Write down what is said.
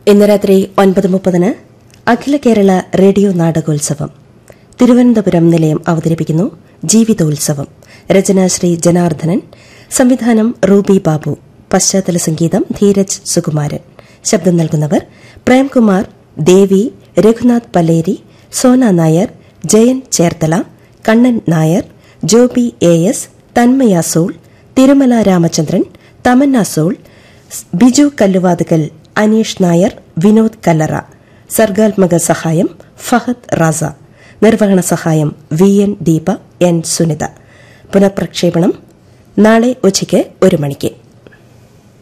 ഇന്ന് രാത്രി ഒൻപത് മുപ്പതിന് അഖില കേരള റേഡിയോ നാടകോത്സവം തിരുവനന്തപുരം നിലയം അവതരിപ്പിക്കുന്നു ജീവിതോത്സവം രചന ശ്രീ ജനാർദ്ദനൻ സംവിധാനം റൂബി ബാബു പശ്ചാത്തല സംഗീതം ധീരജ് സുകുമാരൻ ശബ്ദം നൽകുന്നവർ പ്രേംകുമാർ ദേവി രഘുനാഥ് പല്ലേരി സോന നായർ ജയൻ ചേർത്തല കണ്ണൻ നായർ ജോബി എ എസ് തന്മയ സോൾ തിരുമല രാമചന്ദ്രൻ തമന്ന സോൾ ബിജു കല്ലുവാതുകൽ അനീഷ് നായർ വിനോദ് കല്ലറ സർഗാത്മക സഹായം ഫഹദ് റാസ നിർവഹണ സഹായം V N Deepa N Sunitha പുനഃപ്രക്ഷേപണം നാളെ ഉച്ചയ്ക്ക് ഒരു മണിക്ക്